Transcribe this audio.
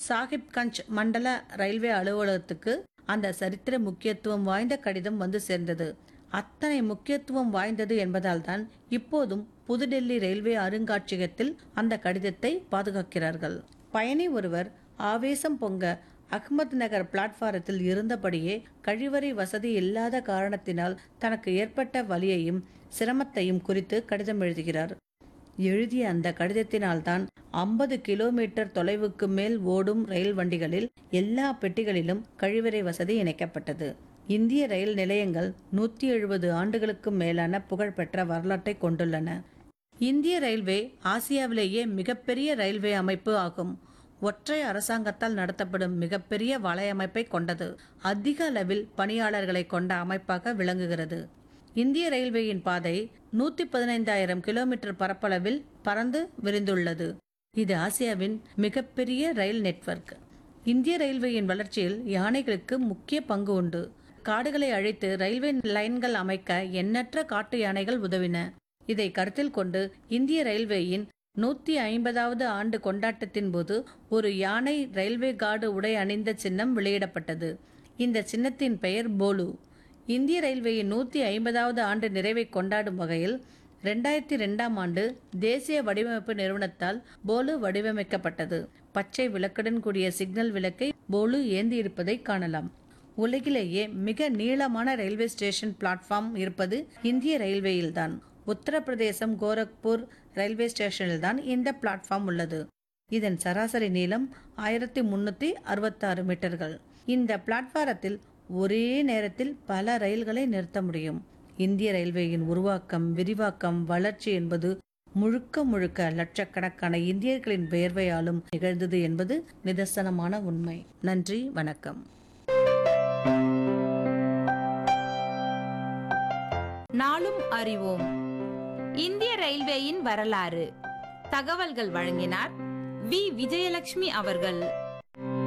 சாஹிப்கஞ்ச் மண்டல ரயில்வே அலுவலகத்துக்கு அந்த சரித்திர முக்கியத்துவம் வாய்ந்த கடிதம் வந்து சேர்ந்தது அத்தனை முக்கியத்துவம் வாய்ந்தது என்பதால் தான் இப்போதும் புதுடெல்லி ரயில்வே அருங்காட்சியகத்தில் அந்த கடிதத்தை பாதுகாக்கிறார்கள் பயணி ஒருவர் ஆவேசம் பொங்க அஹ்மத் நகர் பிளாட்பாரத்தில் இருந்தபடியே கழிவறை வசதி இல்லாத காரணத்தினால் தனக்கு ஏற்பட்ட வலியையும் சிரமத்தையும் குறித்து கடிதம் எழுதுகிறார் எழுதிய அந்த கடிதத்தினால்தான் ஐம்பது கிலோமீட்டர் தொலைவுக்கு மேல் ஓடும் ரயில் வண்டிகளில் எல்லா பெட்டிகளிலும் கழிவறை வசதி இணைக்கப்பட்டது இந்திய ரயில் நிலையங்கள் நூற்றி எழுபது ஆண்டுகளுக்கு மேலான புகழ்பெற்ற வரலாற்றை கொண்டுள்ளன இந்திய ரயில்வே ஆசியாவிலேயே மிகப்பெரிய ரயில்வே அமைப்பு ஆகும் ஒற்றை அரசாங்கத்தால் நடத்தப்படும் மிகப்பெரிய வலையமைப்பை கொண்டது அதிக அளவில் பணியாளர்களை கொண்ட அமைப்பாக விளங்குகிறது இந்திய ரயில்வேயின் பாதை நூத்தி பதினைந்தாயிரம் கிலோமீட்டர் பரப்பளவில் பறந்து விரிந்துள்ளது இது ஆசியாவின் மிகப்பெரிய ரயில் நெட்வொர்க் இந்திய ரயில்வேயின் வளர்ச்சியில் யானைகளுக்கு முக்கிய பங்கு உண்டு காடுகளை அழித்து ரயில்வே லைன்கள் அமைக்க எண்ணற்ற காட்டு யானைகள் உதவின இதை கருத்தில் கொண்டு இந்திய ரயில்வேயின் நூத்தி ஐம்பதாவது ஆண்டு கொண்டாட்டத்தின் போது ஒரு யானை ரயில்வே கார்டு உடை அணிந்த சின்னம் வெளியிடப்பட்டது இந்த சின்னத்தின் பெயர் போலு இந்திய ரயில்வேயின் நூற்றி ஐம்பதாவது ஆண்டு நிறைவை கொண்டாடும் வகையில் ரெண்டாயிரத்தி ரெண்டாம் ஆண்டு தேசிய வடிவமைப்பு நிறுவனத்தால் போலு வடிவமைக்கப்பட்டது பச்சை விளக்குடன் கூடிய சிக்னல் விளக்கை போலு ஏந்தி இருப்பதை காணலாம் உலகிலேயே மிக நீளமான ரயில்வே ஸ்டேஷன் பிளாட்ஃபார்ம் இருப்பது இந்திய ரயில்வேயில்தான் உத்தரப்பிரதேசம் கோரக்பூர் ரயில்வே ஸ்டேஷனில்தான் இந்த பிளாட்ஃபார்ம் உள்ளது இதன் சராசரி நீளம் ஆயிரத்தி முன்னூத்தி அறுபத்தாறு மீட்டர்கள் இந்த பிளாட்பாரத்தில் ஒரே நேரத்தில் பல ரயில்களை நிறுத்த முடியும் இந்திய ரயில்வேயின் உருவாக்கம் விரிவாக்கம் வளர்ச்சி என்பது முழுக்க முழுக்க லட்சக்கணக்கான இந்தியர்களின் வியர்வையாலும் நிகழ்ந்தது என்பது நிதர்சனமான உண்மை நன்றி வணக்கம் நாளும் அறிவோம் இந்திய ரயில்வேயின் வரலாறு தகவல்கள் வழங்கினார் வி விஜயலட்சுமி அவர்கள்